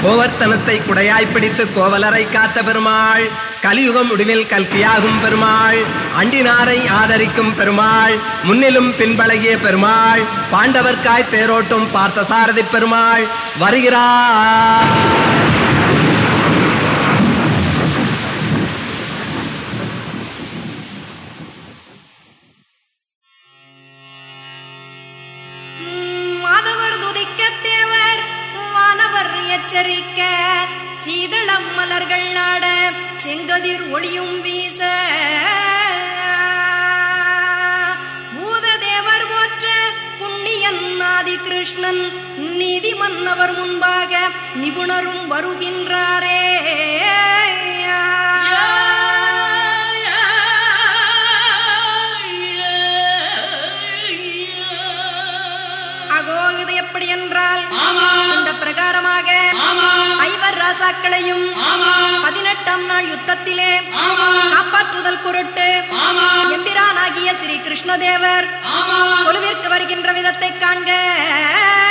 கோவர்த்தனத்தை குடையாய் பிடித்து கோவலரை காத்த பெருமாள் கலியுகம் முடிவில் கல்கியாகும் பெருமாள் அண்டினாரை ஆதரிக்கும் பெருமாள் முன்னிலும் பின்பழகிய பெருமாள் பாண்டவர்க்காய் தேரோட்டும் பார்த்த சாரதி பெருமாள் வருகிறார் மாதவர் துதிக்க தேவர் வானவர் எச்சரிக்க சீதளம் மலர்கள் நாட செங்கதிர் ஒளியும் வீச பூததேவர் போற்ற புண்ணியன் ஆதி கிருஷ்ணன் நீதி மன்னவர் முன்பாக நிபுணரும் வருகின்றாரே அகோ இது எப்படி என்றால் இந்த பிரகாரமாக ஐவர் ராசாக்களையும் பதினெட்டாம் நாள் யுத்தத்திலே காப்பாற்றுதல் பொருட்டு எம்பிரானாகிய ஸ்ரீ கிருஷ்ணதேவர் கொலுவிற்கு வருகின்ற விதத்தை காண்க